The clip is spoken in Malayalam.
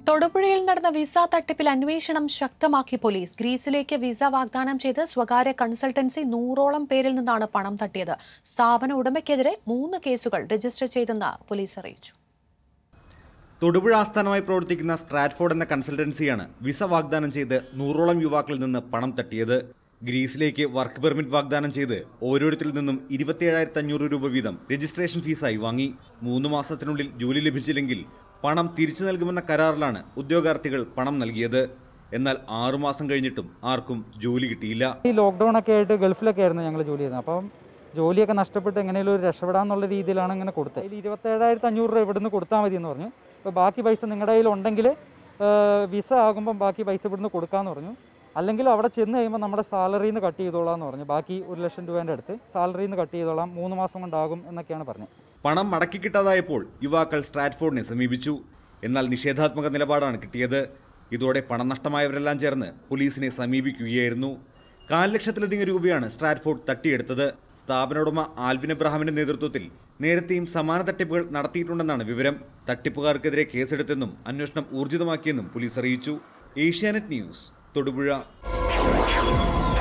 തൊടുപുഴയിൽ നടന്ന വിസ തട്ടിപ്പിൽ അന്വേഷണം ശക്തമാക്കി പോലീസ് ഗ്രീസിലേക്ക് വിസ വാഗ്ദാനം ചെയ്ത് സ്വകാര്യ കൺസൾട്ടൻസി നൂറോളം പേരിൽ നിന്നാണ് പണം തട്ടിയത് സ്ഥാപന ഉടമയ്ക്കെതിരെ മൂന്ന് കേസുകൾ രജിസ്റ്റർ ചെയ്തെന്ന് പോലീസ് അറിയിച്ചു തൊടുപുഴ ആസ്ഥാനമായി പ്രവർത്തിക്കുന്ന സ്ട്രാറ്റ്ഫോർഡ് എന്ന കൺസൾട്ടൻസിയാണ് വിസ വാഗ്ദാനം ചെയ്ത് നൂറോളം യുവാക്കളിൽ നിന്ന് പണം തട്ടിയത് ഗ്രീസിലേക്ക് വർക്ക് പെർമിറ്റ് വാഗ്ദാനം ചെയ്ത് ഓരോരുത്തരിൽ നിന്നും ഇരുപത്തിയേഴായിരത്തി അഞ്ഞൂറ് രൂപ വീതം രജിസ്ട്രേഷൻ ഫീസായി വാങ്ങി മൂന്ന് മാസത്തിനുള്ളിൽ ജോലി ലഭിച്ചില്ലെങ്കിൽ പണം തിരിച്ചു നൽകുമെന്ന കരാറിലാണ് ഉദ്യോഗാർത്ഥികൾ പണം നൽകിയത് എന്നാൽ ആറുമാസം കഴിഞ്ഞിട്ടും ആർക്കും ജോലി കിട്ടിയില്ല ഈ ലോക്ക്ഡൗൺ ഒക്കെ ആയിട്ട് ഗൾഫിലൊക്കെ ആയിരുന്നു ഞങ്ങൾ ജോലി ചെയ്തത് അപ്പം ജോലിയൊക്കെ നഷ്ടപ്പെട്ട് എങ്ങനെയും ഒരു രക്ഷപ്പെടാന്നുള്ള രീതിയിലാണ് ഇങ്ങനെ കൊടുത്തത് അതിൽ ഇരുപത്തേഴായിരത്തി അഞ്ഞൂറ് രൂപ ഇവിടുന്ന് കൊടുത്താൽ മതി എന്ന് പറഞ്ഞു അപ്പോൾ ബാക്കി പൈസ നിങ്ങളുടെ കയ്യിൽ ഉണ്ടെങ്കിൽ വിസ ആകുമ്പം ബാക്കി പൈസ ഇവിടുന്ന് കൊടുക്കാമെന്ന് പറഞ്ഞു അല്ലെങ്കിൽ അവിടെ ചെന്ന് കഴിയുമ്പോൾ നമ്മുടെ സാലറിയിൽ നിന്ന് കട്ട് ചെയ്തോളാം എന്ന് പറഞ്ഞു ബാക്കി ഒരു ലക്ഷം രൂപേൻ്റെ അടുത്ത് സാലറിയിൽ നിന്ന് കട്ട് ചെയ്തോളാം മൂന്ന് മാസം കൊണ്ടാകും എന്നൊക്കെയാണ് പറഞ്ഞത് പണം മടക്കി കിട്ടാതായപ്പോൾ യുവാക്കൾ സ്ട്രാറ്റ്ഫോർഡിനെ സമീപിച്ചു എന്നാൽ നിഷേധാത്മക നിലപാടാണ് കിട്ടിയത് ഇതോടെ പണം നഷ്ടമായവരെല്ലാം ചേർന്ന് പോലീസിനെ സമീപിക്കുകയായിരുന്നു കാൽ ലക്ഷത്തിലധികം രൂപയാണ് സ്ട്രാറ്റ്ഫോർഡ് തട്ടിയെടുത്തത് സ്ഥാപന ഉടമ ആൽവിൻ എബ്രഹാമിന്റെ നേതൃത്വത്തിൽ നേരത്തെയും സമാന തട്ടിപ്പുകൾ നടത്തിയിട്ടുണ്ടെന്നാണ് വിവരം തട്ടിപ്പുകാർക്കെതിരെ കേസെടുത്തെന്നും അന്വേഷണം ഊർജിതമാക്കിയെന്നും പോലീസ് അറിയിച്ചു ഏഷ്യാനെറ്റ് ന്യൂസ് തൊടുപുഴ